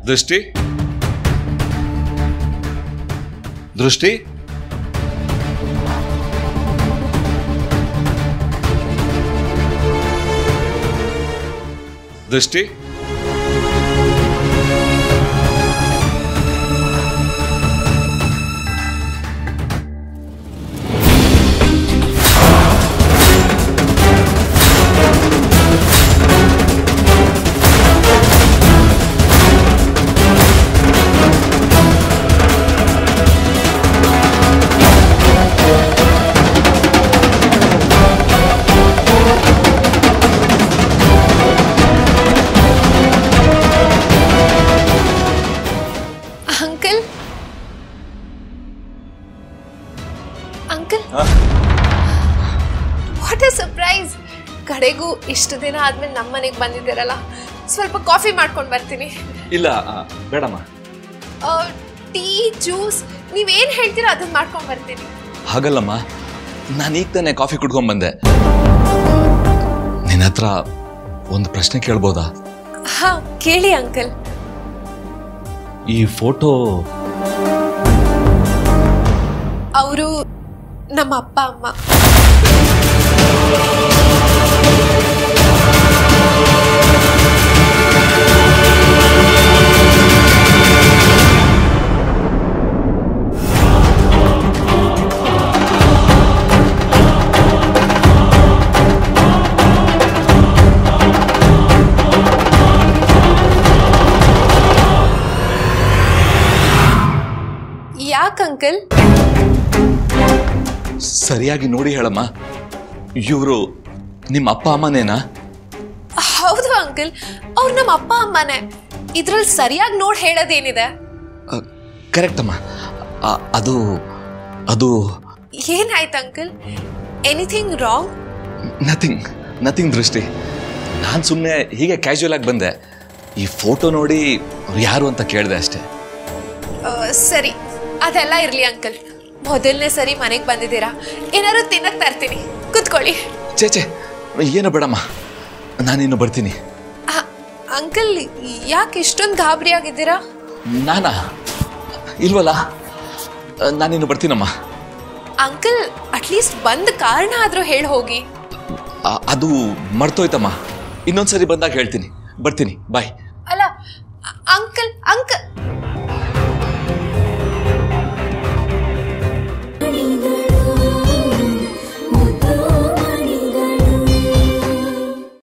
ದೃಷ್ಟಿ Drishti Drishti uncle uncle what a surprise ಕಡೆಗೂ ಇಷ್ಟು ದಿನ ಆದ್ಮೇಲೆ ನಮ್ಮ ಮನೆಗೆ ಬಂದಿದ್ದೀರಲ್ಲ ಸ್ವಲ್ಪ ಕಾಫಿ ಮಾಡ್ಕೊಂಡು ಬರ್ತೀನಿ ಇಲ್ಲ ಆ, ಬೇಡಮ್ಮ ಟೀ ಜ್ಯೂಸ್ ನೀವೇನು ಹೇಳ್ತೀರೋ ಅದನ್ನ ಮಾಡ್ಕೊಂಡು ಬರ್ತೀನಿ ಹಾಗಲ್ಲಮ್ಮ ನಾನು ಈಗ ತಾನೇ ಕಾಫಿ ಕುಡ್ಕೊಂಡ್ ಬಂದೆ ನಿನ್ನ ಹತ್ರ ಒಂದು ಪ್ರಶ್ನೆ ಕೇಳ್ಬೋದಾ ಹಾ ಕೇಳಿ ಅಂಕಲ್ ಈ ಫೋಟೋ ಅವರು ನಮ್ಮ ಅಪ್ಪ ಅಮ್ಮ ಯಾಕೆ ಅಂಕಲ್ ಸರಿಯಾಗಿ ನೋಡಿ ಹೇಳಮ್ಮ ಇವರು ನಿಮ್ಮ ಅಪ್ಪ ಅಮ್ಮನೇನಾ ಹೌದು ಅಂಕಲ್ ಅವ್ರು ನಮ್ಮ ಅಪ್ಪ ಅಮ್ಮನೇ ಇದ್ರಲ್ಲಿ ಸರಿಯಾಗಿ ನೋಡಿ ಹೇಳೋದೇನಿದೆ ಕರೆಕ್ಟ್ ಅಮ್ಮ ಆ, ಅದು ಅದು ಏನಾಯ್ತು uncle anything wrong nothing nothing Drishti ನಾನು ಸುಮ್ಮನೆ ಹೀಗೆ ಕ್ಯಾಶುಯಲ್ ಆಗಿ ಬಂದೆ ಈ ಫೋಟೋ ನೋಡಿ ಅವ್ರು ಯಾರು ಅಂತ ಕೇಳಿದೆ ಅಷ್ಟೇ ಸರಿ ಅದೆಲ್ಲ ಇರ್ಲಿ ಅಂಕಲ್ ಮೊದಲನೇ ಸರಿ ಮನೆಗೆ ಬಂದಿದ್ದೀರಾ ಏನಾದ್ರು ತಿನ್ನಕ್ ತರ್ತೀನಿ ಕುತ್ಕೊಳ್ಳಿ ಚೇ ಚೇ ಏನು ಬೇಡಮ್ಮ ನಾನಿನ್ನು ಬರ್ತೀನಿ ಆ, ಅಂಕಲ್ ಯಾಕೆ ಇಷ್ಟೊಂದು ಗಾಬರಿ ಆಗಿದ್ದೀರಾ ನಾನಾ ಇಲ್ವಲ್ಲ ನಾನಿನ್ನು ಬರ್ತೀನಮ್ಮ ಅಂಕಲ್ ಅಟ್ಲೀಸ್ಟ್ ಬಂದ ಕಾರಣ ಆದ್ರೂ ಹೇಳಿ ಹೋಗಿ ಆ- ಅದು ಮರ್ತೋಯ್ತಮ್ಮ ಇನ್ನೊಂದ್ಸರಿ ಬಂದಾಗ ಹೇಳ್ತೀನಿ ಬರ್ತೀನಿ ಬಾಯ್ ಅಲ್ಲ ಅ- ಅಂಕಲ್ ಅಂಕಲ್